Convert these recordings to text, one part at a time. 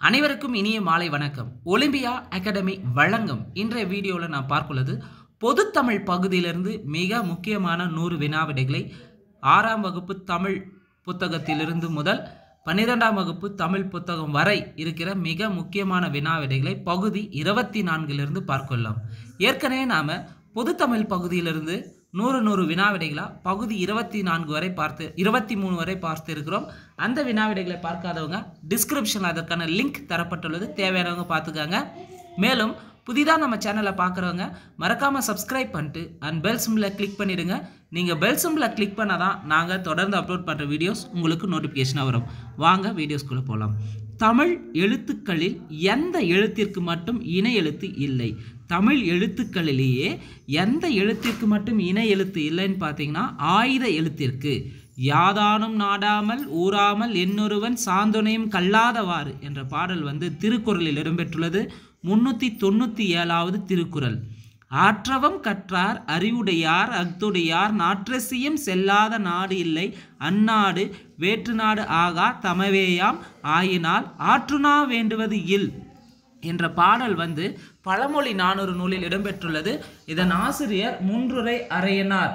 அனைவருக்கும் இனிய மாலை வணக்கம் ஒலிம்பியா அகாடமி வழங்கும் இன்றைய வீடியோவில் நான் பார்க்குள்ளது பொதுத்தமிழ் பகுதியிலிருந்து மிக முக்கியமான நூறு வினாவிடைகளை ஆறாம் வகுப்பு தமிழ் புத்தகத்திலிருந்து முதல் பன்னிரெண்டாம் வகுப்பு தமிழ் புத்தகம் வரை இருக்கிற மிக முக்கியமான வினாவிடைகளை பகுதி இருபத்தி நான்கிலிருந்து பார்க்கலாம் ஏற்கனவே நாம் பொதுத்தமிழ் பகுதியிலிருந்து நூறு நூறு வினாவிடைகளா பகுதி இருபத்தி நான்கு வரை பார்த்து இருபத்தி மூணு வரை பார்த்து இருக்கிறோம் அந்த வினாவிடைகளை பார்க்காதவங்க டிஸ்கிரிப்ஷன் அதற்கான லிங்க் தரப்பட்டுள்ளது தேவையானவங்க பார்த்துக்காங்க மேலும் புதிதாக நம்ம சேனலை பார்க்குறவங்க மறக்காமல் சப்ஸ்கிரைப் பண்ணிட்டு அண்ட் பெல் சிம்பில் கிளிக் பண்ணிவிடுங்க நீங்கள் பெல் சிம்பில் கிளிக் பண்ணால் தான் நாங்கள் தொடர்ந்து அப்லோட் பண்ணுற வீடியோஸ் உங்களுக்கு நோட்டிஃபிகேஷனாக வரும் வாங்க வீடியோஸ்குள்ளே போகலாம் தமிழ் எழுத்துக்களில் எந்த எழுத்திற்கு மட்டும் இணை எழுத்து இல்லை தமிழ் எழுத்துக்களிலேயே எந்த எழுத்திற்கு மட்டும் இணை எழுத்து இல்லைன்னு பார்த்தீங்கன்னா ஆயுத எழுத்திற்கு யாதானும் நாடாமல் ஊறாமல் என்னொருவன் சாந்துணையும் கல்லாதவாறு என்ற பாடல் வந்து திருக்குறளில் இடம்பெற்றுள்ளது முன்னூற்றி தொண்ணூற்றி ஏழாவது திருக்குறள் ஆற்றவம் கற்றார் அறிவுடையார் அக்துடையார் நாற்றசியம் செல்லாத நாடு இல்லை அந்நாடு வேற்று நாடு ஆகா தமவேயாம் ஆயினால் ஆற்றுனா வேண்டுவது இல் என்ற பாடல் வந்து பழமொழி நானூறு நூலில் இடம்பெற்றுள்ளது இதன் ஆசிரியர் முன்றுரை அறையனார்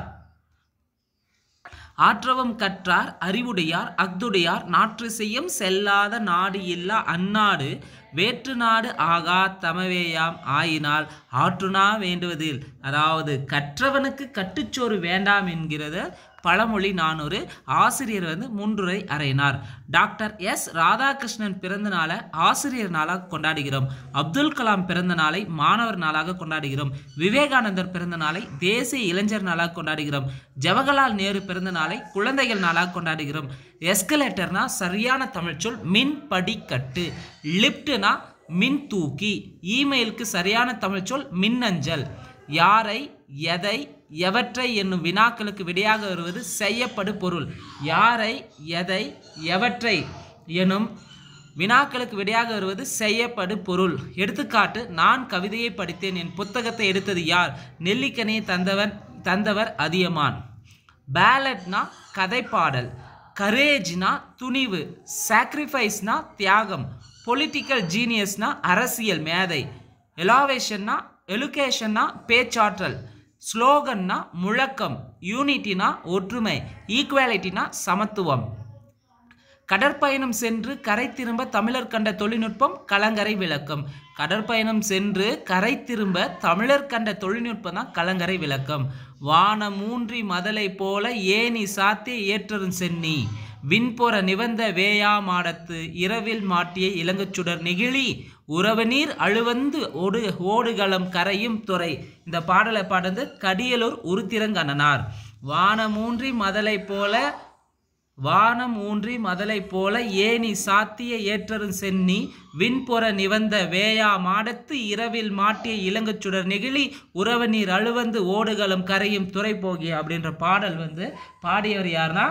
ஆற்றவம் கற்றார் அறிவுடையார் அக்துடையார் நாற்று செய்யும் செல்லாத நாடு இல்லா அந்நாடு வேற்று நாடு ஆகா தமவேயாம் ஆயினால் ஆற்றுனா வேண்டுவதில் அதாவது கற்றவனுக்கு கட்டுச்சோறு வேண்டாம் என்கிறது பழமொழி நானூறு ஆசிரியர் வந்து முன்றுரை அறையினார் டாக்டர் எஸ் ராதாகிருஷ்ணன் பிறந்த நாளை ஆசிரியர் நாளாக கொண்டாடுகிறோம் அப்துல் கலாம் பிறந்த நாளை மாணவர் நாளாக கொண்டாடுகிறோம் விவேகானந்தர் பிறந்த நாளை தேசிய இளைஞர் நாளாக கொண்டாடுகிறோம் ஜவஹர்லால் நேரு பிறந்த நாளை குழந்தைகள் நாளாக கொண்டாடுகிறோம் எஸ்கலேட்டர்னா சரியான தமிழ்ச்சொல் மின் படிக்கட்டு லிப்ட்னா மின் தூக்கி இமெயிலுக்கு சரியான தமிழ்ச்சொல் மின்னஞ்சல் யாரை எதை எவற்றை என்னும் வினாக்களுக்கு விடையாக வருவது செய்யப்படு பொருள் யாரை எதை எவற்றை எனும் வினாக்களுக்கு விடையாக வருவது செய்யப்படு பொருள் எடுத்துக்காட்டு நான் கவிதையை படித்தேன் என் புத்தகத்தை எடுத்தது யார் நெல்லிக்கனியை தந்தவன் தந்தவர் அதியமான் பேலட்னா கதைப்பாடல் கரேஜ்னா துணிவு சாக்ரிஃபைஸ்னா தியாகம் பொலிட்டிக்கல் ஜீனியஸ்னா அரசியல் மேதை எலாவேஷன்னா எலுகேஷன்னா பேச்சாற்றல் ஸ்லோகன்னா முழக்கம் யூனிட்டினா ஒற்றுமை ஈக்குவாலிட்டினா சமத்துவம் கடற்பயணம் சென்று கரை திரும்ப தமிழர் கண்ட தொழில்நுட்பம் கலங்கரை விளக்கம் கடற்பயணம் சென்று கரை திரும்ப தமிழர் கண்ட தொழில்நுட்பம் தான் கலங்கரை விளக்கம் வானம் மூன்றி மதலை போல ஏனி சாத்திய ஏற்றரும் சென்னி விண்பொற நிவந்த வேயா மாடத்து இரவில் மாட்டிய இளங்கச்சுடர் நெகிழி உறவு நீர் அழுவந்து ஓடு ஓடுகளம் கரையும் துறை இந்த பாடலை பாடுறது கடியலூர் உருத்திரங்கண்ணனார் வானமூன்றி மதலை போல வானம் ஊன்றி மதலை போல ஏனி சாத்திய ஏற்றரும் சென்னி விண்புற நிவந்த வேயா மாடத்து இரவில் மாட்டிய இளங்கச்சுடர் நெகிழி உறவு நீர் அழுவந்து ஓடுகளும் கரையும் துறை போகிய அப்படின்ற பாடல் வந்து பாடியவர் யாருன்னா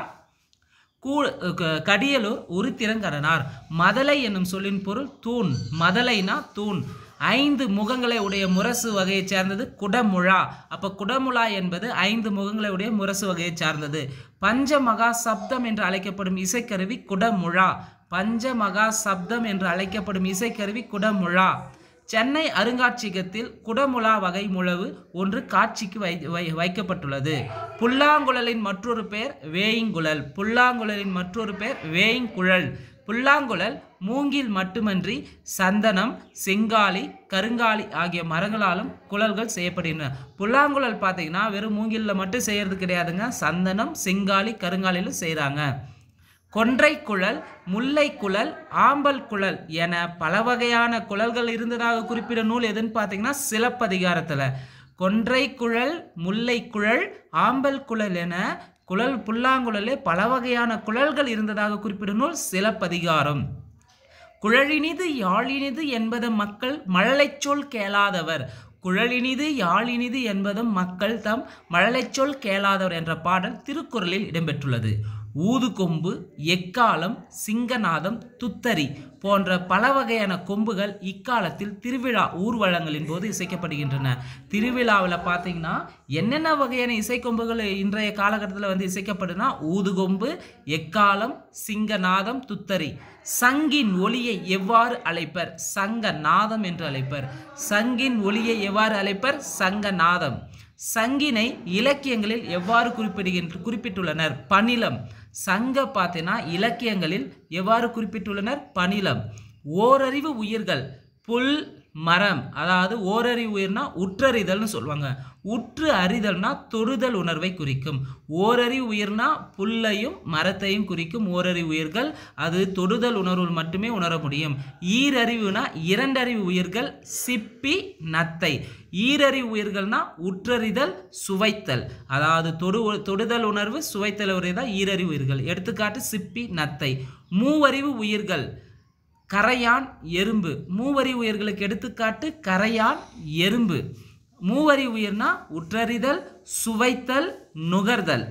கூ க- கடியலூர் உருத்திரங்கடனார் மதலை என்னும் சொல்லின் பொருள் தூண் மதலைனா தூண் ஐந்து முகங்களை உடைய முரசு வகையைச் சேர்ந்தது குடமுழா அப்போ குடமுழா என்பது ஐந்து முகங்களை உடைய முரசு வகையைச் சார்ந்தது பஞ்சமகா சப்தம் என்று அழைக்கப்படும் இசைக்கருவி குடமுழா பஞ்சமகா சப்தம் என்று அழைக்கப்படும் இசைக்கருவி குடமுழா சென்னை அருங்காட்சியகத்தில் குடமுலா வகை முழவு ஒன்று காட்சிக்கு வை வை- வைக்கப்பட்டுள்ளது புல்லாங்குழலின் மற்றொரு பெயர் வேயிங்குழல் புல்லாங்குழலின் மற்றொரு பெயர் வேயிங்குழல் புல்லாங்குழல் மூங்கில் மட்டுமன்றி சந்தனம் செங்காலி கருங்காலி ஆகிய மரங்களாலும் குழல்கள் செய்யப்படுகின்றன புல்லாங்குழல் பார்த்தீங்கன்னா வெறும் மூங்கிலில் மட்டும் செய்யறது கிடையாதுங்க சந்தனம் செங்காலி கருங்காலிலும் செய்கிறாங்க கொன்றை குழல் முல்லை குழல் ஆம்பல் குழல் என பல வகையான குழல்கள் இருந்ததாக குறிப்பிட நூல் எதுன்னு பார்த்தீங்கன்னா சிலப்பதிகாரத்தில் கொன்றை குழல் முல்லை குழல் ஆம்பல் குழல் என குழல் புல்லாங்குழலே பல வகையான குழல்கள் இருந்ததாக குறிப்பிடும் நூல் சிலப்பதிகாரம் குழலினிது யாழினிது என்பது மக்கள் மழலைச் சொல் கேளாதவர் குழலினிது யாழினிது என்பதும் மக்கள் தம் மழலைச் சொல் கேளாதவர் என்ற பாடல் திருக்குறளில் இடம்பெற்றுள்ளது ஊதுகொம்பு எக்காலம் சிங்கநாதம் துத்தரி போன்ற பல வகையான கொம்புகள் இக்காலத்தில் திருவிழா ஊர்வலங்களின் போது இசைக்கப்படுகின்றன திருவிழாவில் பார்த்தீங்கன்னா என்னென்ன வகையான இசைக்கொம்புகள் இன்றைய காலகட்டத்தில் வந்து இசைக்கப்படுனா ஊதுகொம்பு எக்காலம் சிங்கநாதம் துத்தரி சங்கின் ஒளியை எவ்வாறு அழைப்பர் சங்க நாதம் என்று அழைப்பர் சங்கின் ஒளியை எவ்வாறு அழைப்பர் சங்க நாதம் சங்கினை இலக்கியங்களில் எவ்வாறு குறிப்பிடுகின்ற குறிப்பிட்டுள்ளனர் பணிலம் சங்க பார்த்தீங்கன்னா இலக்கியங்களில் எவ்வாறு குறிப்பிட்டுள்ளனர் பணிலம் ஓரறிவு உயிர்கள் புல் மரம் அதாவது ஓரறிவு உயிர்னா உற்றறிதல்னு சொல்லுவாங்க உற்று அறிதல்னா தொடுதல் உணர்வை குறிக்கும் ஓரறிவு உயிர்னா புல்லையும் மரத்தையும் குறிக்கும் ஓரறிவு உயிர்கள் அது தொடுதல் உணர்வு மட்டுமே உணர முடியும் ஈரறிவுனா இரண்டறிவு உயிர்கள் சிப்பி நத்தை ஈரறிவு உயிர்கள்னா உற்றறிதல் சுவைத்தல் அதாவது தொடு தொடுதல் உணர்வு சுவைத்தல் உரை தான் ஈரறிவு உயிர்கள் எடுத்துக்காட்டு சிப்பி நத்தை மூவறிவு உயிர்கள் கரையான் எறும்பு மூவரி உயிர்களுக்கு எடுத்துக்காட்டு கரையான் எறும்பு மூவரி உயிர்னா உற்றறிதல் சுவைத்தல் நுகர்தல்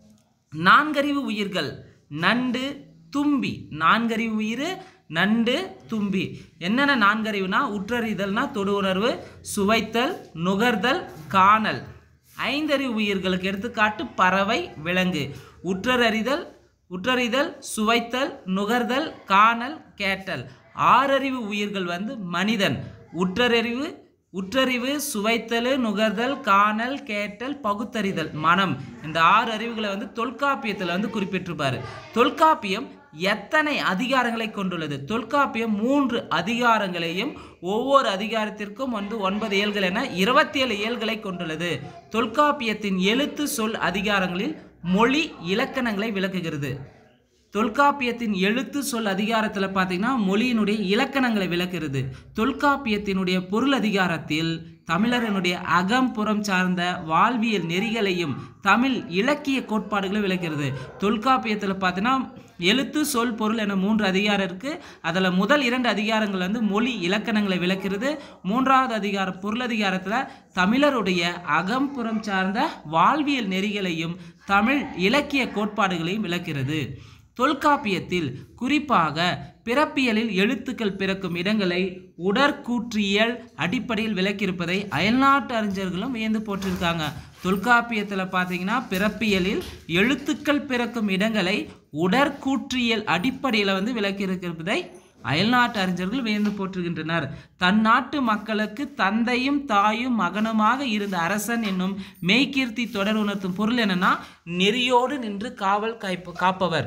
நான்கறிவு உயிர்கள் நண்டு தும்பி நான்கறிவு உயிர் நண்டு தும்பி என்னென்ன நான்கறிவுனா உற்றறிதல்னா தொடு உணர்வு சுவைத்தல் நுகர்தல் காணல் ஐந்தறிவு உயிர்களுக்கு எடுத்துக்காட்டு பறவை விலங்கு உற்றறிதல் உற்றறிதல் சுவைத்தல் நுகர்தல் காணல் கேட்டல் ஆறறிவு உயிர்கள் வந்து மனிதன் உற்றறிவு உற்றறிவு சுவைத்தல் நுகர்தல் காணல் கேட்டல் பகுத்தறிதல் மனம் இந்த ஆறு அறிவுகளை வந்து தொல்காப்பியத்தில் வந்து குறிப்பிட்டிருப்பாரு தொல்காப்பியம் எத்தனை அதிகாரங்களை கொண்டுள்ளது தொல்காப்பியம் மூன்று அதிகாரங்களையும் ஒவ்வொரு அதிகாரத்திற்கும் வந்து ஒன்பது இயல்கள் என இருபத்தி ஏழு இயல்களை கொண்டுள்ளது தொல்காப்பியத்தின் எழுத்து சொல் அதிகாரங்களில் மொழி இலக்கணங்களை விளக்குகிறது தொல்காப்பியத்தின் எழுத்து சொல் அதிகாரத்தில் பார்த்தீங்கன்னா மொழியினுடைய இலக்கணங்களை விளக்குறது தொல்காப்பியத்தினுடைய பொருள் அதிகாரத்தில் தமிழரனுடைய அகம் புறம் சார்ந்த வாழ்வியல் நெறிகளையும் தமிழ் இலக்கிய கோட்பாடுகளை விளக்குறது தொல்காப்பியத்தில் பார்த்தீங்கன்னா எழுத்து சொல் பொருள் என மூன்று அதிகாரம் இருக்குது அதில் முதல் இரண்டு அதிகாரங்கள் வந்து மொழி இலக்கணங்களை விளக்குறது மூன்றாவது அதிகாரம் பொருள் அதிகாரத்தில் தமிழருடைய அகம்புறம் சார்ந்த வாழ்வியல் நெறிகளையும் தமிழ் இலக்கிய கோட்பாடுகளையும் விளக்குகிறது தொல்காப்பியத்தில் குறிப்பாக பிறப்பியலில் எழுத்துக்கள் பிறக்கும் இடங்களை உடற்கூற்றியல் அடிப்படையில் விளக்கியிருப்பதை அயல்நாட்டு அறிஞர்களும் வியந்து போட்டிருக்காங்க தொல்காப்பியத்தில் பார்த்தீங்கன்னா பிறப்பியலில் எழுத்துக்கள் பிறக்கும் இடங்களை உடற்கூற்றியல் அடிப்படையில் வந்து விளக்கியிருப்பதை அயல்நாட்டு அறிஞர்கள் வியந்து போற்றுகின்றனர் தன் நாட்டு மக்களுக்கு தந்தையும் தாயும் மகனுமாக இருந்த அரசன் என்னும் மெய்கீர்த்தி தொடர் உணர்த்தும் பொருள் என்னன்னா நெறியோடு நின்று காவல் காய்ப்பு காப்பவர்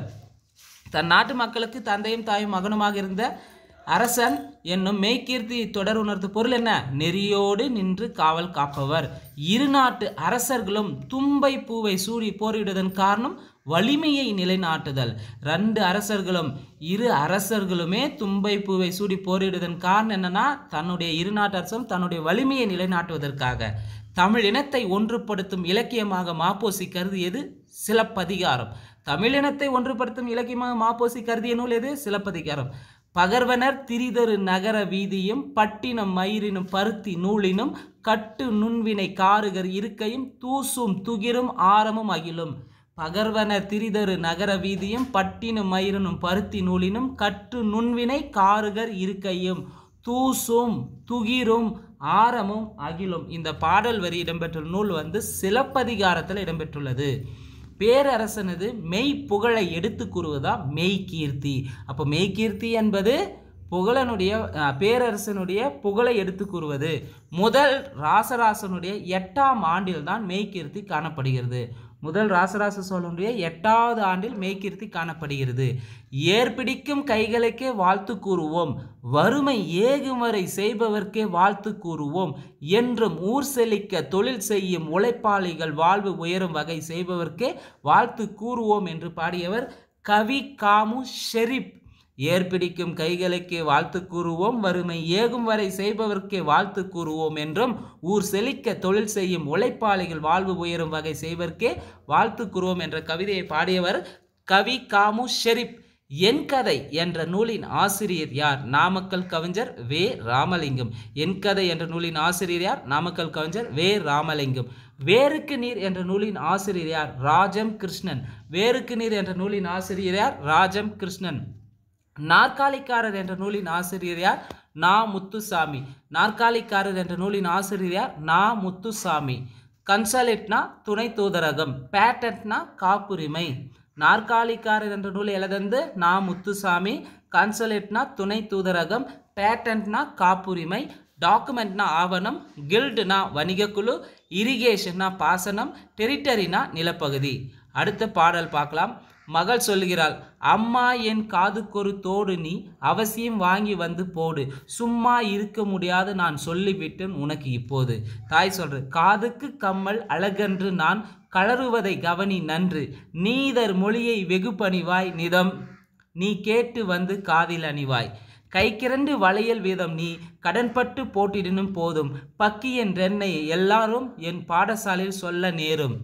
தன் நாட்டு மக்களுக்கு தந்தையும் தாயும் மகனுமாக இருந்த அரசன் என்னும் மெய்கீர்த்தி தொடர் உணர்த்து பொருள் என்ன நெறியோடு நின்று காவல் காப்பவர் இரு நாட்டு அரசர்களும் தும்பை பூவை சூடி போரிடுவதன் காரணம் வலிமையை நிலைநாட்டுதல் ரெண்டு அரசர்களும் இரு அரசர்களுமே தும்பை பூவை சூடி போரிடுவதன் காரணம் என்னன்னா தன்னுடைய இரு நாட்டு அரசும் தன்னுடைய வலிமையை நிலைநாட்டுவதற்காக தமிழ் இனத்தை ஒன்றுபடுத்தும் இலக்கியமாக மாப்போசி கருதியது சிலப்பதிகாரம் தமிழினத்தை ஒன்றுபடுத்தும் இலக்கியமாக மாப்போசி கருதிய நூல் எது சிலப்பதிகாரம் பகர்வனர் திரிதரு நகர வீதியும் பட்டினம் மயிரினும் பருத்தி நூலினும் கட்டு நுண்வினை காருகர் இருக்கையும் தூசும் துகிரும் ஆரமும் அகிலும் பகர்வனர் திரிதரு நகர வீதியும் பட்டினும் மயிரினும் பருத்தி நூலினும் கட்டு நுண்வினை காருகர் இருக்கையும் தூசும் துகிரும் ஆரமும் அகிலும் இந்த பாடல் வரி இடம்பெற்ற நூல் வந்து சிலப்பதிகாரத்தில் இடம்பெற்றுள்ளது பேரரசனது மெய் புகழை எடுத்து கூறுவதா மெய் கீர்த்தி அப்போ மெய் கீர்த்தி என்பது புகழனுடைய அஹ், பேரரசனுடைய புகழை எடுத்து கூறுவது முதல் ராசராசனுடைய எட்டாம் ஆண்டில் தான் மெய்கீர்த்தி காணப்படுகிறது முதல் ராசராச சோழனுடைய எட்டாவது ஆண்டில் மெய்கீர்த்தி காணப்படுகிறது ஏற்பிடிக்கும் கைகளுக்கே வாழ்த்து கூறுவோம் வறுமை ஏகும் வரை செய்பவர்க்கே வாழ்த்து கூறுவோம் என்றும் ஊர் செழிக்க தொழில் செய்யும் உழைப்பாளிகள் வாழ்வு உயரும் வகை செய்பவர்க்கே வாழ்த்து கூறுவோம் என்று பாடியவர் கவி காமு ஷெரீப் ஏற்பிடிக்கும் கைகளுக்கே வாழ்த்து கூறுவோம் வறுமை ஏகும் வரை செய்பவர்க்கே வாழ்த்து கூறுவோம் என்றும் ஊர் செழிக்க தொழில் செய்யும் உழைப்பாளிகள் வாழ்வு உயரும் வகை செய்வர்க்கே வாழ்த்து கூறுவோம் என்ற கவிதையை பாடியவர் கவி காமு ஷெரீப் என் கதை என்ற நூலின் ஆசிரியர் யார் நாமக்கல் கவிஞர் வே ராமலிங்கம் என் கதை என்ற நூலின் ஆசிரியர் யார் நாமக்கல் கவிஞர் வே ராமலிங்கம் வேருக்கு நீர் என்ற நூலின் ஆசிரியர் யார் ராஜம் கிருஷ்ணன் வேருக்கு நீர் என்ற நூலின் ஆசிரியர் யார் ராஜம் கிருஷ்ணன் நாற்காலிக்காரர் என்ற நூலின் ஆசிரியர் யார் நா முத்துசாமி நாற்காலிக்காரர் என்ற நூலின் ஆசிரியர் யார் நா முத்துசாமி கன்சலேட்னா துணை தூதரகம் பேட்டன்ட்னா காப்புரிமை நாற்காலிக்காரர் என்ற நூலை எழுதந்து நா முத்துசாமி கன்சலேட்னா துணை தூதரகம் பேட்டன்ட்னா காப்புரிமை டாக்குமெண்ட்னா ஆவணம் கில்டுனா வணிகக்குழு இரிகேஷன்னா பாசனம் டெரிட்டரினா நிலப்பகுதி அடுத்த பாடல் பார்க்கலாம் மகள் சொல்லுகிறாள் அம்மா என் காதுக்கொரு தோடு நீ அவசியம் வாங்கி வந்து போடு சும்மா இருக்க முடியாது நான் சொல்லிவிட்டேன் உனக்கு இப்போது தாய் சொல்ற காதுக்கு கம்மல் அழகன்று நான் கலருவதை கவனி நன்று நீதர் மொழியை வெகு பணிவாய் நிதம் நீ கேட்டு வந்து காதில் அணிவாய் கைக்கிறண்டு வளையல் வீதம் நீ கடன்பட்டு போட்டிடனும் போதும் பக்கி என்றென்னை எல்லாரும் என் பாடசாலையில் சொல்ல நேரும்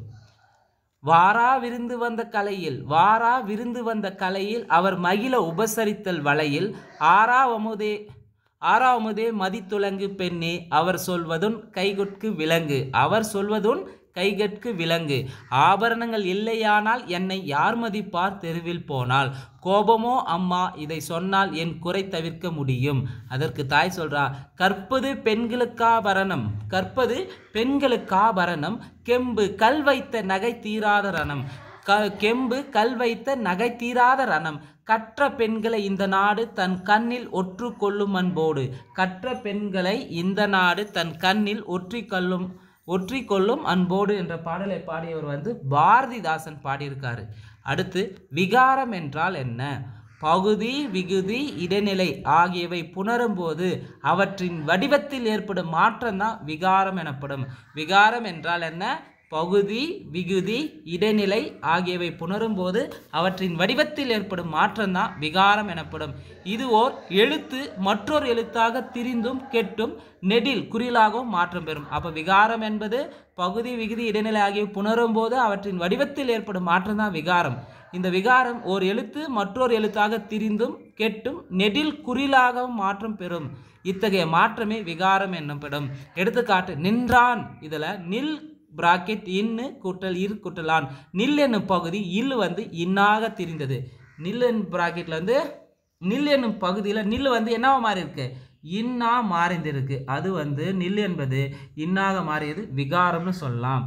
வாரா விருந்து வந்த கலையில் வாரா விருந்து வந்த கலையில் அவர் மகிழ உபசரித்தல் வலையில் ஆறாவமுதே ஆறாவமுதே மதித்துலங்கு பெண்ணே அவர் சொல்வதுன் கைகொட்கு விலங்கு அவர் சொல்வதுன் கைகட்கு விலங்கு ஆபரணங்கள் இல்லையானால் என்னை யார் மதிப்பார் தெருவில் போனால் கோபமோ அம்மா இதை சொன்னால் என் குறை தவிர்க்க முடியும் அதற்கு தாய் சொல்றா கற்பது பெண்களுக்காபரணம் கற்பது பெண்களுக்காபரணம் கெம்பு கல் வைத்த நகை தீராத ரணம் க கெம்பு கல் வைத்த நகை தீராத ரணம் கற்ற பெண்களை இந்த நாடு தன் கண்ணில் ஒற்று கொள்ளும் அன்போடு கற்ற பெண்களை இந்த நாடு தன் கண்ணில் ஒற்றி கொள்ளும் ஒற்றி கொள்ளும் அன்போடு என்ற பாடலை பாடியவர் வந்து பாரதிதாசன் பாடியிருக்காரு அடுத்து விகாரம் என்றால் என்ன பகுதி விகுதி இடைநிலை ஆகியவை புணரும்போது அவற்றின் வடிவத்தில் ஏற்படும் மாற்றம்தான் விகாரம் எனப்படும் விகாரம் என்றால் என்ன பகுதி விகுதி இடைநிலை ஆகியவை புணரும்போது அவற்றின் வடிவத்தில் ஏற்படும் மாற்றம்தான் விகாரம் எனப்படும் இது ஓர் எழுத்து மற்றொரு எழுத்தாக திரிந்தும் கெட்டும் நெடில் குறிலாகவும் மாற்றம் பெறும் அப்போ விகாரம் என்பது பகுதி விகுதி இடைநிலை ஆகியவை புணரும்போது அவற்றின் வடிவத்தில் ஏற்படும் மாற்றம் தான் விகாரம் இந்த விகாரம் ஓர் எழுத்து மற்றொரு எழுத்தாக திரிந்தும் கெட்டும் நெடில் குறிலாகவும் மாற்றம் பெறும் இத்தகைய மாற்றமே விகாரம் என்னப்படும் எடுத்துக்காட்டு நின்றான் இதில் நில் பிராக்கெட் இன்னு கூட்டல் இரு கூட்டலான் நில் என்னும் பகுதி இல் வந்து இன்னாக திரிந்தது நில் என் பிராக்கெட்டில் வந்து நில் என்னும் பகுதியில் நில் வந்து என்னவா மாறி இருக்கு இன்னா மாறிந்திருக்கு அது வந்து நில் என்பது இன்னாக மாறியது விகாரம்னு சொல்லலாம்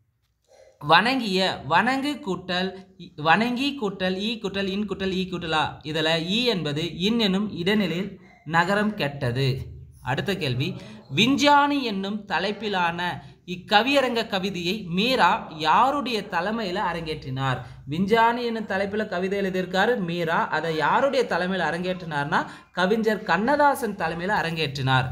வணங்கிய வணங்கு கூட்டல் இ- வணங்கி கூட்டல் ஈ கூட்டல் இன் கூட்டல் ஈ கூட்டலா இதில் ஈ என்பது இன் எனும் இடைநிலையில் நகரம் கெட்டது அடுத்த கேள்வி விஞ்ஞானி என்னும் தலைப்பிலான இக்கவியரங்க கவிதையை மீரா யாருடைய தலைமையில் அரங்கேற்றினார் விஞ்ஞானி என்னும் தலைப்பில் கவிதை எழுதியிருக்காரு மீரா அதை யாருடைய தலைமையில் அரங்கேற்றினார்னா கவிஞர் கண்ணதாசன் தலைமையில் அரங்கேற்றினார்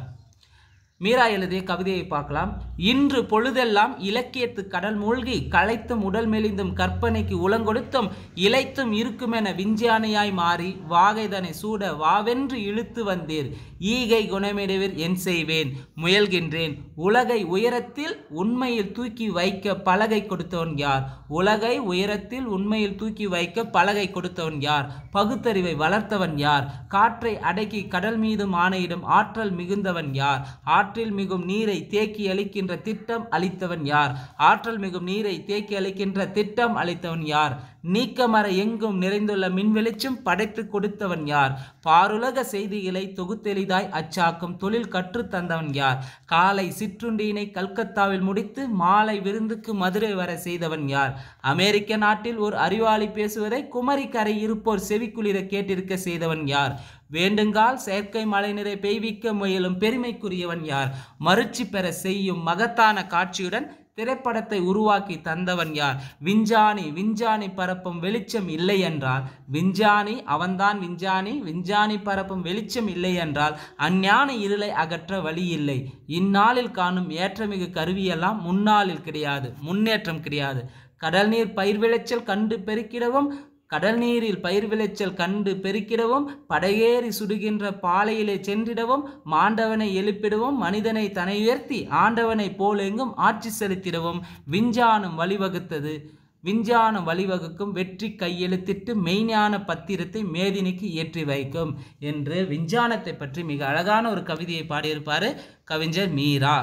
மீரா எழுதிய கவிதையை பார்க்கலாம் இன்று பொழுதெல்லாம் இலக்கியத்து கடல் மூழ்கி களைத்தும் உடல் மெலிந்தும் கற்பனைக்கு உளங்கொடுத்தும் இளைத்தும் இருக்குமென விஞ்ஞானியாய் மாறி வாகைதனை சூட வாவென்று இழுத்து வந்தீர் ஈகை குணமிடுவீர் என் செய்வேன் முயல்கின்றேன் உலகை உயரத்தில் உண்மையில் தூக்கி வைக்க பலகை கொடுத்தவன் யார் உலகை உயரத்தில் உண்மையில் தூக்கி வைக்க பலகை கொடுத்தவன் யார் பகுத்தறிவை வளர்த்தவன் யார் காற்றை அடக்கி கடல் மீது ஆணையிடும் ஆற்றல் மிகுந்தவன் யார் ஆற்றில் மிகும் நீரை தேக்கி அளிக்கின்ற திட்டம் அளித்தவன் யார் ஆற்றல் மிகும் நீரை தேக்கி அளிக்கின்ற திட்டம் அளித்தவன் யார் நீக்கமர எங்கும் நிறைந்துள்ள மின்வெளிச்சம் படைத்து கொடுத்தவன் யார் பாருலக செய்திகளை தொகுத்தெளிதாய் அச்சாக்கும் தொழில் கற்றுத் தந்தவன் யார் காலை சிற்றுண்டியினை கல்கத்தாவில் முடித்து மாலை விருந்துக்கு மதுரை வர செய்தவன் யார் அமெரிக்க நாட்டில் ஒரு அறிவாளி பேசுவதை குமரி கரை இருப்போர் செவிக்குளிர கேட்டிருக்க செய்தவன் யார் வேண்டுங்கால் செயற்கை மழைநீரை பெய்விக்க முயலும் பெருமைக்குரியவன் யார் மறுச்சி பெற செய்யும் மகத்தான காட்சியுடன் திரைப்படத்தை உருவாக்கி தந்தவன் யார் விஞ்ஞானி விஞ்ஞானி பரப்பும் வெளிச்சம் இல்லை என்றால் விஞ்ஞானி அவன்தான் விஞ்ஞானி விஞ்ஞானி பரப்பும் வெளிச்சம் இல்லை என்றால் அஞ்ஞான இருளை அகற்ற வழி இல்லை இந்நாளில் காணும் ஏற்றமிகு கருவியெல்லாம் முன்னாளில் கிடையாது முன்னேற்றம் கிடையாது கடல் நீர் பயிர் விளைச்சல் கண்டு பெருக்கிடவும் கடல் நீரில் பயிர் விளைச்சல் கண்டு பெருக்கிடவும் படையேறி சுடுகின்ற பாலையிலே சென்றிடவும் மாண்டவனை எழுப்பிடவும் மனிதனை தனை உயர்த்தி ஆண்டவனை போலெங்கும் ஆட்சி செலுத்திடவும் விஞ்ஞானம் வழிவகுத்தது விஞ்ஞானம் வழிவகுக்கும் வெற்றி கையெழுத்திட்டு மெய்ஞான பத்திரத்தை மேதினிக்கு ஏற்றி வைக்கும் என்று விஞ்ஞானத்தை பற்றி மிக அழகான ஒரு கவிதையை பாடியிருப்பார் கவிஞர் மீரா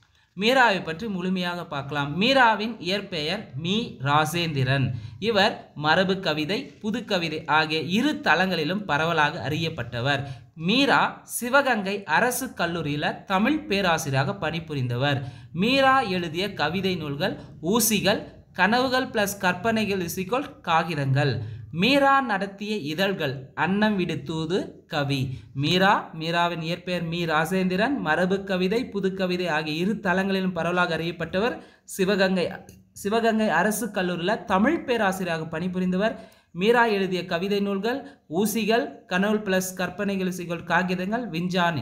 மீராவை பற்றி முழுமையாக பார்க்கலாம் மீராவின் இயற்பெயர் மீ ராசேந்திரன் இவர் மரபு கவிதை புதுக்கவிதை ஆகிய இரு தளங்களிலும் பரவலாக அறியப்பட்டவர் மீரா சிவகங்கை அரசு கல்லூரியில் தமிழ் பேராசிரியராக பணிபுரிந்தவர் மீரா எழுதிய கவிதை நூல்கள் ஊசிகள் கனவுகள் பிளஸ் கற்பனைகள் இசிக்கோல் காகிதங்கள் மீரா நடத்திய இதழ்கள் அன்னம் விடு தூது கவி மீரா மீராவின் இயற்பெயர் மீ ராசேந்திரன் மரபு கவிதை புதுக்கவிதை ஆகிய இரு தளங்களிலும் பரவலாக அறியப்பட்டவர் சிவகங்கை சிவகங்கை அரசு கல்லூரியில் தமிழ் பேராசிரியராக பணிபுரிந்தவர் மீரா எழுதிய கவிதை நூல்கள் ஊசிகள் கனவுல் பிளஸ் கற்பனைகள் இசைகள் காகிதங்கள் விஞ்ஞானி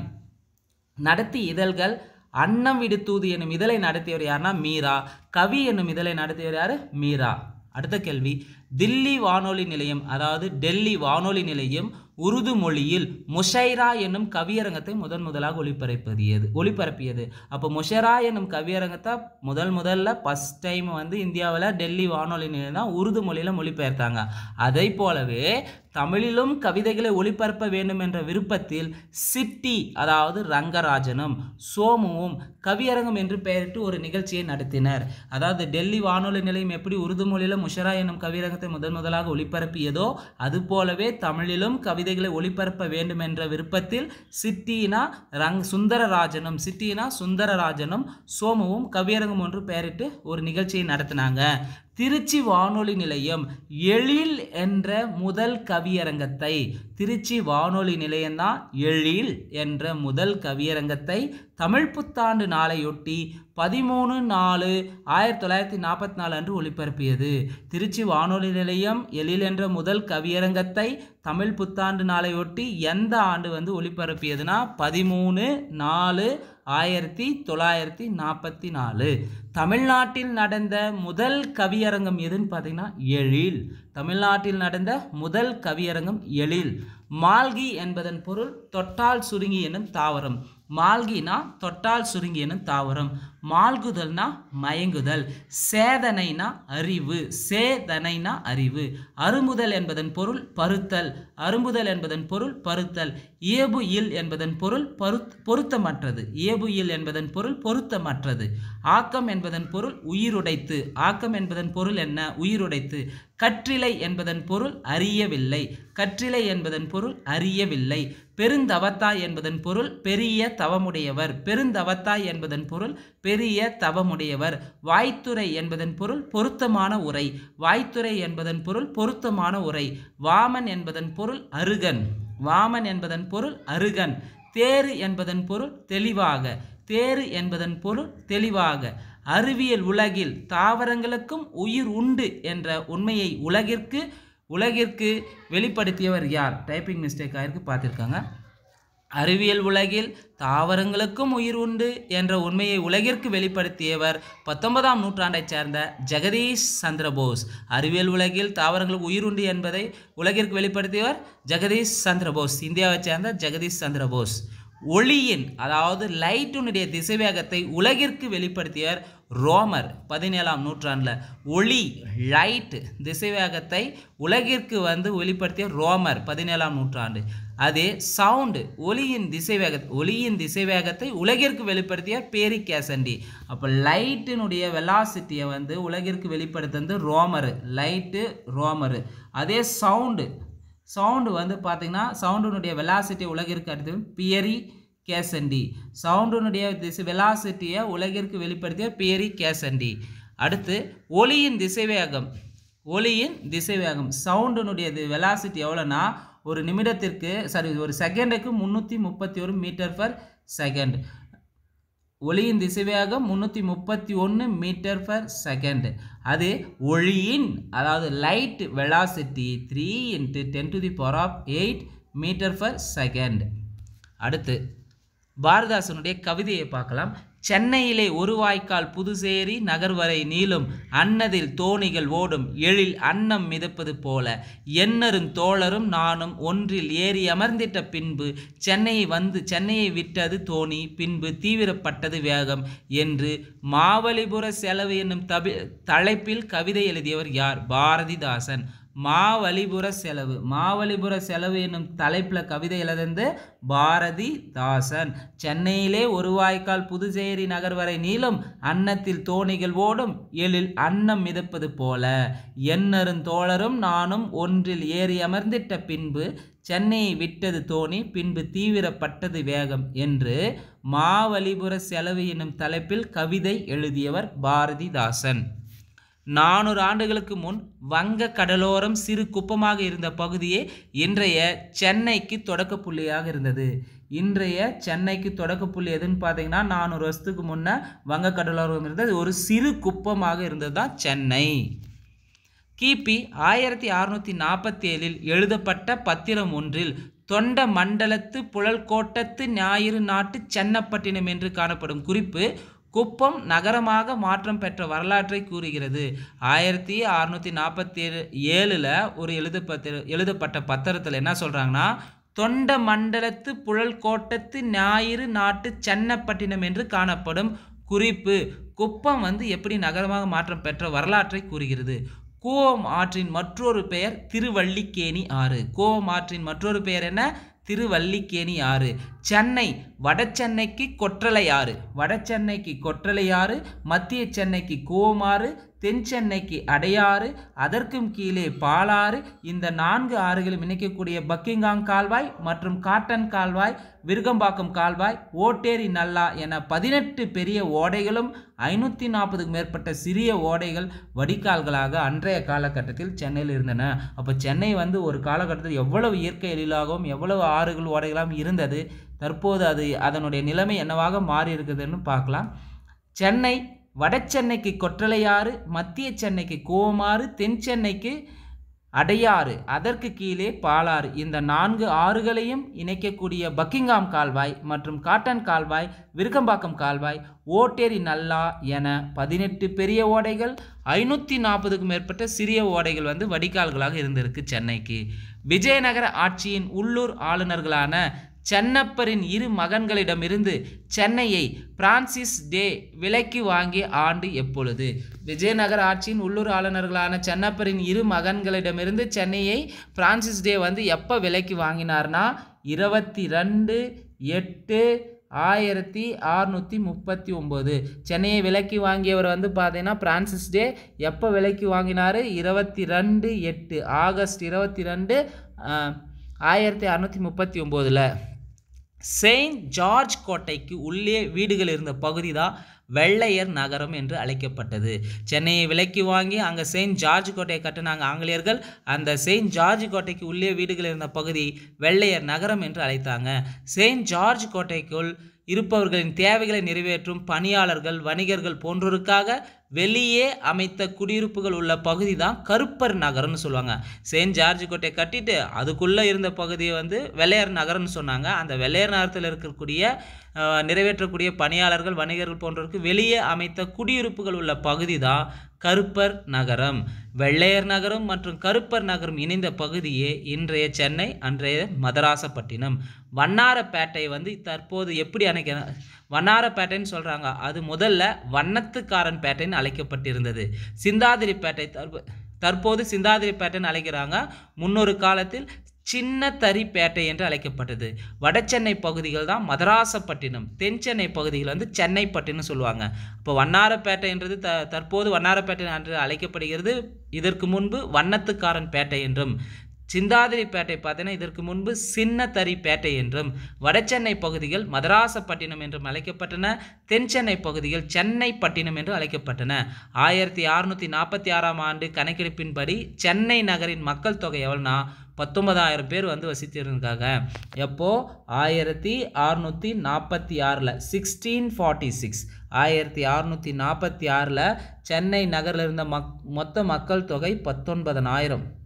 நடத்தி இதழ்கள் அன்னம் விடு தூது என்னும் இதழை நடத்தியவர் யாருன்னா மீரா கவி என்னும் இதழை நடத்தியவர் யாரு மீரா அடுத்த கேள்வி தில்லி வானொலி நிலையம் அதாவது டெல்லி வானொலி நிலையம் உருது மொழியில் முஷைரா என்னும் கவியரங்கத்தை முதன் முதலாக ஒளிபரப்பியது ஒளிபரப்பியது அப்போ முஷைரா என்னும் கவியரங்கத்தை முதல் முதல்ல ஃபஸ்ட் டைம் வந்து இந்தியாவில் டெல்லி வானொலி நிலையம் தான் உருது மொழியில் மொழிபெயர்த்தாங்க அதை போலவே தமிழிலும் கவிதைகளை ஒளிபரப்ப வேண்டும் என்ற விருப்பத்தில் சிட்டி அதாவது ரங்கராஜனும் சோமுவும் கவியரங்கம் என்று பெயரிட்டு ஒரு நிகழ்ச்சியை நடத்தினர் அதாவது டெல்லி வானொலி நிலையம் எப்படி உருது மொழியில் முஷரா என்னும் கவியரங்கத்தை முதன் முதலாக ஒளிபரப்பியதோ அதுபோலவே தமிழிலும் கவிதைகளை ஒளிபரப்ப வேண்டும் என்ற விருப்பத்தில் சிட்டினா ரங் சுந்தரராஜனும் சிட்டினா சுந்தரராஜனும் சோமுவும் கவியரங்கம் ஒன்று பெயரிட்டு ஒரு நிகழ்ச்சியை நடத்தினாங்க திருச்சி வானொலி நிலையம் எழில் என்ற முதல் கவியரங்கத்தை திருச்சி வானொலி நிலையம்தான் எழில் என்ற முதல் கவியரங்கத்தை தமிழ் புத்தாண்டு நாளையொட்டி பதிமூணு நாலு ஆயிரத்தி தொள்ளாயிரத்தி நாற்பத்தி நாலு அன்று ஒளிபரப்பியது திருச்சி வானொலி நிலையம் எழில் என்ற முதல் கவியரங்கத்தை தமிழ் புத்தாண்டு நாளையொட்டி எந்த ஆண்டு வந்து ஒளிபரப்பியதுன்னா பதிமூணு நாலு ஆயிரத்தி தொள்ளாயிரத்தி நாற்பத்தி நாலு தமிழ்நாட்டில் நடந்த முதல் கவியரங்கம் எதுன்னு பார்த்தீங்கன்னா எழில் தமிழ்நாட்டில் நடந்த முதல் கவியரங்கம் எழில் மால்கி என்பதன் பொருள் தொட்டால் சுருங்கி என்னும் தாவரம் மால்கினா தொட்டால் சுருங்கி என்னும் தாவரம் மால்குதல்னா மயங்குதல் சேதனைனா அறிவு சேதனைனா அறிவு அருமுதல் என்பதன் பொருள் பருத்தல் அரும்புதல் என்பதன் பொருள் பருத்தல் இயபு இல் என்பதன் பொருள் பருத் பொருத்தமற்றது இயபு இல் என்பதன் பொருள் பொருத்தமற்றது ஆக்கம் என்பதன் பொருள் உயிருடைத்து ஆக்கம் என்பதன் பொருள் என்ன உயிருடைத்து கற்றிலை என்பதன் பொருள் அறியவில்லை கற்றிலை என்பதன் பொருள் அறியவில்லை பெருந்தவத்தாய் என்பதன் பொருள் பெரிய தவமுடையவர் பெருந்தவத்தாய் என்பதன் பொருள் பெரிய தவமுடையவர் வாய்த்துறை என்பதன் பொருள் பொருத்தமான உரை வாய்த்துறை என்பதன் பொருள் பொருத்தமான உரை வாமன் என்பதன் பொருள் அருகன் வாமன் என்பதன் பொருள் அருகன் தேரு என்பதன் பொருள் தெளிவாக தேரு என்பதன் பொருள் தெளிவாக அறிவியல் உலகில் தாவரங்களுக்கும் உயிர் உண்டு என்ற உண்மையை உலகிற்கு உலகிற்கு வெளிப்படுத்தியவர் யார் டைப்பிங் மிஸ்டேக் ஆயிருக்கு பார்த்துருக்காங்க அறிவியல் உலகில் தாவரங்களுக்கும் உயிர் உண்டு என்ற உண்மையை உலகிற்கு வெளிப்படுத்தியவர் பத்தொன்பதாம் நூற்றாண்டைச் சேர்ந்த ஜெகதீஷ் சந்திர போஸ் அறிவியல் உலகில் தாவரங்களுக்கு உயிர் உண்டு என்பதை உலகிற்கு வெளிப்படுத்தியவர் ஜெகதீஷ் சந்திர போஸ் இந்தியாவைச் சேர்ந்த ஜெகதீஷ் சந்திர போஸ் ஒளியின் அதாவது லைட்டினுடைய திசைவேகத்தை உலகிற்கு வெளிப்படுத்தியவர் ரோமர் பதினேழாம் நூற்றாண்டில் ஒளி லைட் திசைவேகத்தை உலகிற்கு வந்து வெளிப்படுத்திய ரோமர் பதினேழாம் நூற்றாண்டு அதே சவுண்டு ஒளியின் திசைவேக ஒளியின் திசைவேகத்தை உலகிற்கு வெளிப்படுத்திய பேரி கேசண்டி அப்போ லைட்டினுடைய வெலாசிட்டியை வந்து உலகிற்கு வெளிப்படுத்துறது ரோமரு லைட்டு ரோமரு அதே சவுண்டு சவுண்டு வந்து பார்த்திங்கன்னா சவுண்டினுடைய வெலாசிட்டி உலகிற்கு அடுத்து பியரி கேசண்டி சவுண்டினுடைய திசை வெலாசிட்டியை உலகிற்கு வெளிப்படுத்திய பியரி கேசண்டி அடுத்து ஒளியின் திசைவேகம் ஒளியின் திசைவேகம் சவுண்டினுடைய வெலாசிட்டி எவ்வளோன்னா ஒரு நிமிடத்திற்கு சாரி ஒரு செகண்டுக்கு முந்நூற்றி முப்பத்தி ஒரு மீட்டர் பர் செகண்ட் ஒளியின் திசைவேகம் முந்நூற்றி முப்பத்தி ஒன்று மீட்டர் பர் செகண்ட் அது ஒளியின் அதாவது light velocity three into ten to the power of eight meter per second அடுத்து பாரதாசனுடைய கவிதையை பார்க்கலாம் சென்னையிலே ஒரு வாய்க்கால் புதுசேரி நகர் வரை நீளும் அன்னதில் தோணிகள் ஓடும் எழில் அன்னம் மிதப்பது போல எண்ணரும் தோழரும் நானும் ஒன்றில் ஏறி அமர்ந்திட்ட பின்பு சென்னையை வந்து சென்னையை விட்டது தோணி பின்பு தீவிரப்பட்டது வேகம் என்று மாவலிபுர செலவு என்னும் தபி தலைப்பில் கவிதை எழுதியவர் யார் பாரதிதாசன் மாவலிபுர செலவு மாவலிபுர செலவு என்னும் தலைப்பில் கவிதை எழுதந்து பாரதிதாசன் சென்னையிலே ஒரு வாய்க்கால் புதுச்சேரி நகர் வரை நீளும் அன்னத்தில் தோணிகள் ஓடும் எழில் அன்னம் மிதப்பது போல எண்ணரும் தோழரும் நானும் ஒன்றில் ஏறி அமர்ந்திட்ட பின்பு சென்னையை விட்டது தோணி பின்பு தீவிரப்பட்டது வேகம் என்று மாவலிபுர செலவு என்னும் தலைப்பில் கவிதை எழுதியவர் பாரதிதாசன் நானூறு ஆண்டுகளுக்கு முன் வங்க கடலோரம் சிறு குப்பமாக இருந்த பகுதியே இன்றைய சென்னைக்கு தொடக்க புள்ளியாக இருந்தது இன்றைய சென்னைக்கு தொடக்க புள்ளி எதுன்னு பார்த்தீங்கன்னா நானூறு வருஷத்துக்கு முன்னே வங்க கடலோரம் இருந்தது ஒரு சிறு குப்பமாக இருந்தது தான் சென்னை கிபி ஆயிரத்தி அறுநூற்றி நாற்பத்தி ஏழில் எழுதப்பட்ட பத்திரம் ஒன்றில் தொண்ட மண்டலத்து புழல்கோட்டத்து ஞாயிறு நாட்டு சென்னப்பட்டினம் என்று காணப்படும் குறிப்பு குப்பம் நகரமாக மாற்றம் பெற்ற வரலாற்றை கூறுகிறது ஆயிரத்தி அறுநூற்றி நாற்பத்தி ஏழு ஏழில் ஒரு எழுதப்பட்ட எழுதப்பட்ட பத்திரத்தில் என்ன சொல்கிறாங்கன்னா தொண்ட மண்டலத்து புழல்கோட்டத்து ஞாயிறு நாட்டு சென்னப்பட்டினம் என்று காணப்படும் குறிப்பு குப்பம் வந்து எப்படி நகரமாக மாற்றம் பெற்ற வரலாற்றை கூறுகிறது கூவம் ஆற்றின் மற்றொரு பெயர் திருவல்லிக்கேணி ஆறு கூவம் ஆற்றின் மற்றொரு பெயர் என்ன திருவல்லிக்கேணி ஆறு சென்னை வடசென்னைக்கு கொற்றலை ஆறு வடசென்னைக்கு கொற்றலை ஆறு மத்திய சென்னைக்கு கூவமாறு தென் சென்னைக்கு அடையாறு அதற்கும் கீழே பாலாறு இந்த நான்கு ஆறுகளும் இணைக்கக்கூடிய பக்கிங்காங் கால்வாய் மற்றும் காட்டன் கால்வாய் விருகம்பாக்கம் கால்வாய் ஓட்டேரி நல்லா என பதினெட்டு பெரிய ஓடைகளும் ஐநூற்றி நாற்பதுக்கு மேற்பட்ட சிறிய ஓடைகள் வடிகால்களாக அன்றைய காலகட்டத்தில் சென்னையில் இருந்தன அப்போ சென்னை வந்து ஒரு காலகட்டத்தில் எவ்வளவு இயற்கை எழிலாகவும் எவ்வளவு ஆறுகள் ஓடைகளாகவும் இருந்தது தற்போது அது அதனுடைய நிலைமை என்னவாக மாறி இருக்குதுன்னு பார்க்கலாம் சென்னை வடசென்னைக்கு கொற்றலையாறு மத்திய சென்னைக்கு கோமாறு தென் சென்னைக்கு அடையாறு அதற்கு கீழே பாலாறு இந்த நான்கு ஆறுகளையும் இணைக்கக்கூடிய பக்கிங்காம் கால்வாய் மற்றும் காட்டன் கால்வாய் விருகம்பாக்கம் கால்வாய் ஓட்டேரி நல்லா என பதினெட்டு பெரிய ஓடைகள் ஐநூற்றி நாற்பதுக்கும் மேற்பட்ட சிறிய ஓடைகள் வந்து வடிகால்களாக இருந்திருக்கு சென்னைக்கு விஜயநகர ஆட்சியின் உள்ளூர் ஆளுநர்களான சென்னப்பரின் இரு மகன்களிடமிருந்து சென்னையை பிரான்சிஸ் டே விலைக்கு வாங்கிய ஆண்டு எப்பொழுது விஜயநகர ஆட்சியின் உள்ளூர் ஆளுநர்களான சென்னப்பரின் இரு மகன்களிடமிருந்து சென்னையை பிரான்சிஸ் டே வந்து எப்போ விலைக்கு வாங்கினார்னா இருபத்தி ரெண்டு எட்டு ஆயிரத்தி அறுநூற்றி முப்பத்தி ஒம்பது சென்னையை விலைக்கு வாங்கியவர் வந்து பார்த்தீங்கன்னா பிரான்சிஸ் டே எப்போ விலைக்கு வாங்கினார் இருபத்தி ரெண்டு எட்டு ஆகஸ்ட் இருபத்தி ரெண்டு ஆயிரத்தி அறநூற்றி முப்பத்தி ஒம்போதில் செயின்ட் ஜார்ஜ் கோட்டைக்கு உள்ளே வீடுகள் இருந்த பகுதி தான் வெள்ளையர் நகரம் என்று அழைக்கப்பட்டது சென்னையை விலைக்கு வாங்கி அங்கே செயின்ட் ஜார்ஜ் கோட்டையை கட்டினாங்க ஆங்கிலேயர்கள் அந்த செயின்ட் ஜார்ஜ் கோட்டைக்கு உள்ளே வீடுகள் இருந்த பகுதி வெள்ளையர் நகரம் என்று அழைத்தாங்க செயின்ட் ஜார்ஜ் கோட்டைக்குள் இருப்பவர்களின் தேவைகளை நிறைவேற்றும் பணியாளர்கள் வணிகர்கள் போன்றோருக்காக வெளியே அமைத்த குடியிருப்புகள் உள்ள பகுதி தான் கருப்பர் நகரம்னு சொல்லுவாங்க செயின்ட் ஜார்ஜ் கோட்டையை கட்டிட்டு அதுக்குள்ளே இருந்த பகுதியை வந்து வெள்ளையர் நகரம்னு சொன்னாங்க அந்த வெள்ளையர் நகரத்தில் இருக்கக்கூடிய அஹ், நிறைவேற்றக்கூடிய பணியாளர்கள் வணிகர்கள் போன்றோருக்கு வெளியே அமைத்த குடியிருப்புகள் உள்ள பகுதி தான் கருப்பர் நகரம் வெள்ளையர் நகரம் மற்றும் கருப்பர் நகரம் இணைந்த பகுதியே இன்றைய சென்னை அன்றைய மதராசப்பட்டினம் வண்ணாரப்பேட்டை வந்து தற்போது எப்படி அணைக்க வண்ணாரப்பேட்டைன்னு சொல்கிறாங்க அது முதல்ல வண்ணத்துக்காரன் பேட்டைன்னு அழைக்கப்பட்டிருந்தது சிந்தாதிரிப்பேட்டை தற்போ தற்போது சிந்தாதிரிப்பேட்டைன்னு அழைக்கிறாங்க முன்னொரு காலத்தில் சின்ன தரிப்பேட்டை என்று அழைக்கப்பட்டது வடசென்னை பகுதிகள் தான் மதராசப்பட்டினம் தென் சென்னை பகுதிகள் வந்து சென்னைப்பட்டினம் சொல்லுவாங்க இப்போ வண்ணாரப்பேட்டைன்றது த தற்போது வண்ணாரப்பேட்டை என்று அழைக்கப்படுகிறது இதற்கு முன்பு வண்ணத்துக்காரன் பேட்டை என்றும் சிந்தாதிரிப்பேட்டை பார்த்தீங்கன்னா இதற்கு முன்பு சின்னத்தரி பேட்டை என்றும் வடசென்னை பகுதிகள் மதராசப்பட்டினம் என்றும் அழைக்கப்பட்டன தென் சென்னை பகுதிகள் சென்னை பட்டினம் என்று அழைக்கப்பட்டன ஆயிரத்தி அறுநூற்றி நாற்பத்தி ஆறாம் ஆண்டு கணக்கெடுப்பின்படி சென்னை நகரின் மக்கள் தொகை எவ்வளோனா பத்தொன்பதாயிரம் பேர் வந்து வசித்திருக்காங்க எப்போ ஆயிரத்தி அறுநூற்றி நாற்பத்தி ஆறில் சிக்ஸ்டீன் ஃபார்ட்டி சிக்ஸ் ஆயிரத்தி அறுநூற்றி நாற்பத்தி ஆறில் சென்னை நகரில் இருந்த மக் மொத்த மக்கள் தொகை பத்தொன்பதனாயிரம்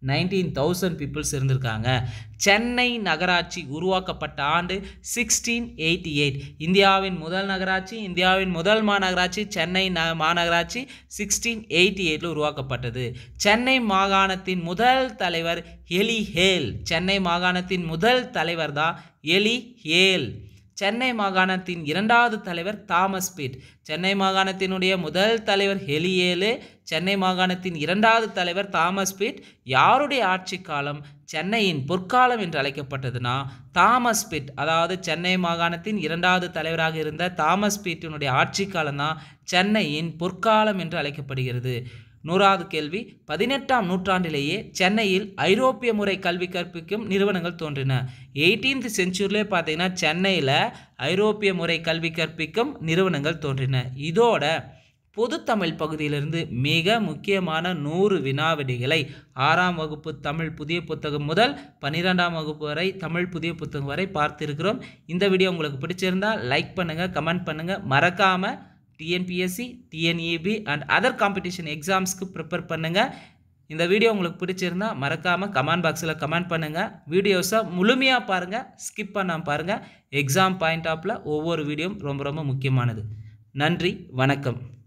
நைன்டீன் தௌசண்ட் பீப்புள்ஸ் இருந்திருக்காங்க சென்னை நகராட்சி உருவாக்கப்பட்ட ஆண்டு சிக்ஸ்டீன் எயிட்டி எயிட் இந்தியாவின் முதல் நகராட்சி இந்தியாவின் முதல் மாநகராட்சி சென்னை ந மாநகராட்சி சிக்ஸ்டீன் எயிட்டி எயிட்டில் உருவாக்கப்பட்டது சென்னை மாகாணத்தின் முதல் தலைவர் எலி ஹேல் சென்னை மாகாணத்தின் முதல் தலைவர் தான் எலி ஹேல் சென்னை மாகாணத்தின் இரண்டாவது தலைவர் தாமஸ் பீட் சென்னை மாகாணத்தினுடைய முதல் தலைவர் ஹெலியேலு சென்னை மாகாணத்தின் இரண்டாவது தலைவர் தாமஸ் பீட் யாருடைய ஆட்சி காலம் சென்னையின் பொற்காலம் என்று அழைக்கப்பட்டதுன்னா தாமஸ் பீட் அதாவது சென்னை மாகாணத்தின் இரண்டாவது தலைவராக இருந்த தாமஸ் பீட்டினுடைய ஆட்சி காலம் தான் சென்னையின் பொற்காலம் என்று அழைக்கப்படுகிறது நூறாவது கேள்வி பதினெட்டாம் நூற்றாண்டிலேயே சென்னையில் ஐரோப்பிய முறை கல்வி கற்பிக்கும் நிறுவனங்கள் தோன்றின எயிட்டீன்த் செஞ்சுரியிலே பார்த்தீங்கன்னா சென்னையில் ஐரோப்பிய முறை கல்வி கற்பிக்கும் நிறுவனங்கள் தோன்றின இதோட பொதுத்தமிழ் பகுதியிலிருந்து மிக முக்கியமான நூறு வினாவிடிகளை ஆறாம் வகுப்பு தமிழ் புதிய புத்தகம் முதல் பன்னிரெண்டாம் வகுப்பு வரை தமிழ் புதிய புத்தகம் வரை பார்த்திருக்கிறோம் இந்த வீடியோ உங்களுக்கு பிடிச்சிருந்தால் லைக் பண்ணுங்கள் கமெண்ட் பண்ணுங்கள் மறக்காமல் TNPSC TNEB and other competition எக்ஸாம்ஸ்க்கு ப்ரிப்பேர் பண்ணுங்கள் இந்த வீடியோ உங்களுக்கு பிடிச்சிருந்தா மறக்காமல் கமெண்ட் பாக்ஸில் கமெண்ட் பண்ணுங்கள் வீடியோஸை முழுமையாக பாருங்கள் ஸ்கிப் பண்ணாமல் பாருங்கள் எக்ஸாம் பாயிண்ட் ஆஃபில் ஒவ்வொரு வீடியோவும் ரொம்ப ரொம்ப முக்கியமானது நன்றி வணக்கம்